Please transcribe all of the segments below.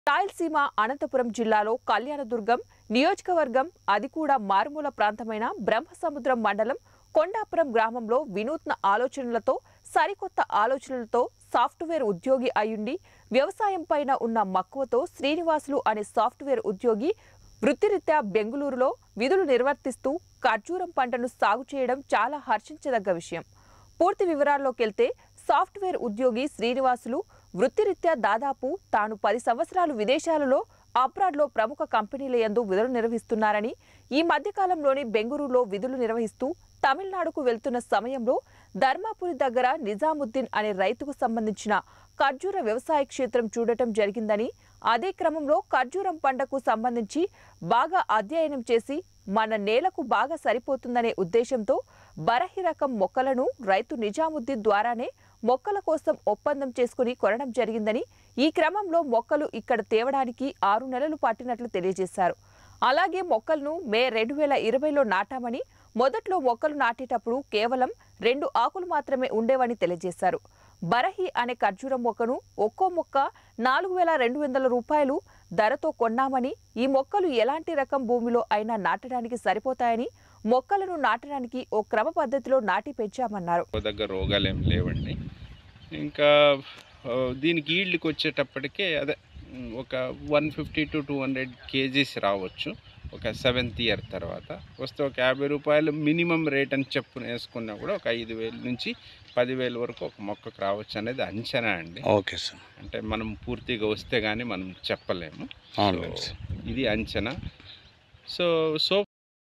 రాయలసీమ అనంతపురం జిల్లాలో కళ్యాణదుర్గం నియోజకవర్గం అది కూడా మారుమూల ప్రాంతమైన బ్రహ్మసముద్రం మండలం కొండాపురం గ్రామంలో వినూత్న ఆలోచనలతో సరికొత్త ఆలోచనలతో సాఫ్ట్వేర్ ఉద్యోగి అయ్యుండి వ్యవసాయం పైన ఉన్న మక్కువతో శ్రీనివాసులు అనే సాఫ్ట్వేర్ ఉద్యోగి వృత్తిరీత్యా బెంగుళూరులో విధులు నిర్వర్తిస్తూ ఖర్జూరం పంటను సాగు చేయడం చాలా హర్షించదగ్గ విషయం పూర్తి వివరాల్లోకి వెళ్తే సాఫ్ట్వేర్ ఉద్యోగి శ్రీనివాసులు వృత్తిరీత్యా దాదాపు తాను పది సంవత్సరాలు విదేశాలలో అబ్రాడ్లో ప్రముఖ కంపెనీల యందు విధులు నిర్వహిస్తున్నారని ఈ మధ్యకాలంలోని బెంగళూరులో విధులు నిర్వహిస్తూ తమిళనాడుకు వెళ్తున్న సమయంలో ధర్మాపురి దగ్గర నిజాముద్దీన్ అనే రైతుకు సంబంధించిన ఖర్జూర వ్యవసాయ క్షేత్రం చూడటం జరిగిందని అదే క్రమంలో ఖర్జూరం పంటకు సంబంధించి బాగా అధ్యయనం చేసి మన నేలకు బాగా సరిపోతుందనే ఉద్దేశంతో బరహి రకం మొక్కలను రైతు నిజాముద్దీన్ ద్వారానే మొక్కల కోసం ఒప్పందం చేసుకుని కొనడం జరిగిందని ఈ క్రమంలో మొక్కలు ఇక్కడ తేవడానికి ఆరు నెలలు పట్టినట్లు తెలియజేశారు అలాగే మొక్కలను మే రెండు వేల ఇరవైలో నాటామని మొదట్లో మొక్కలు నాటేటప్పుడు కేవలం రెండు ఆకులు మాత్రమే ఉండేవని తెలియజేశారు బరహి అనే ఖర్జూరం మొక్కను ఒక్కో మొక్క నాలుగు వేల రెండు వందల రూపాయలు ధరతో కొన్నామని ఈ మొక్కలు ఎలాంటి రకం భూమిలో అయినా నాటడానికి సరిపోతాయని మొక్కలను నాటడానికి ఓ క్రమ పద్ధతిలో నాటి పెంచామన్నారు దగ్గర రోగాలు ఏం లేవండి ఇంకా ఆ, దీనికి ఈల్డ్కి వచ్చేటప్పటికే అదే ఉమ్, ఒక one fifty to two hundred kgs రావచ్చు ఒక సెవెంత్ ఇయర్ తర్వాత వస్తే ఒక యాభై రూపాయలు మినిమం రేట్ అని చెప్పున వేసుకున్నా కూడా ఒక ఐదు వేల నుంచి పదివేల వరకు ఒక మొక్కకు రావచ్చు అనేది అంచనా అండి ఓకే సార్ అంటే మనం పూర్తిగా వస్తే కానీ మనం చెప్పలేము అవునులేండి సో, సార్ ఇది అంచనా సో సో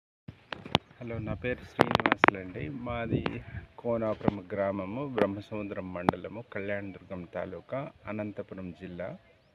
హలో నా పేరు శ్రీనివాసులు అండి మాది కోనాపురం గ్రామము బ్రహ్మసముద్రం మండలము కళ్యాణదుర్గం తాలూకా అనంతపురం జిల్లా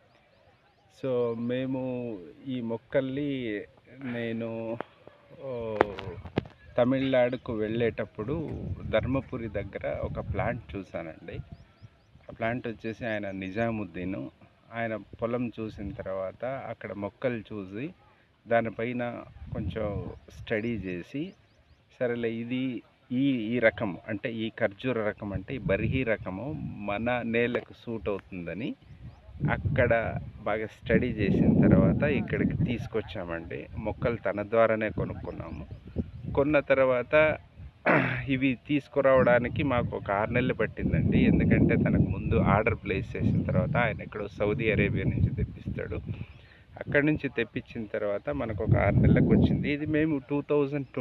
సో మేము ఈ మొక్కల్ని నేను ఓ, తమిళనాడుకు వెళ్ళేటప్పుడు ధర్మపురి దగ్గర ఒక ప్లాంట్ చూశానండి ఆ ప్లాంట్ వచ్చేసి ఆయన నిజాముద్దీన్ ఆయన పొలం చూసిన తర్వాత అక్కడ మొక్కలు చూసి దానిపైన కొంచెం స్టడీ చేసి సరేలే ఇది ఈ ఈ రకం అంటే ఈ ఖర్జూర రకం అంటే ఈ బర్హీ రకము మన నేలకు సూట్ అవుతుందని అక్కడ బాగా స్టడీ చేసిన తర్వాత ఇక్కడికి తీసుకొచ్చామండి మొక్కలు తన ద్వారానే కొనుక్కున్నాము కొన్న తర్వాత ఇవి తీసుకురావడానికి మాకు ఒక ఆరు నెలలు పట్టిందండి ఎందుకంటే తనకు ముందు ఆర్డర్ ప్లేస్ చేసిన తర్వాత ఆయన ఎక్కడో సౌదీ అరేబియా నుంచి తెప్పిస్తాడు అక్కడి నుంచి తెప్పించిన తర్వాత మనకు ఒక ఆరు నెలలకు వచ్చింది ఇది మేము టూ థౌజండ్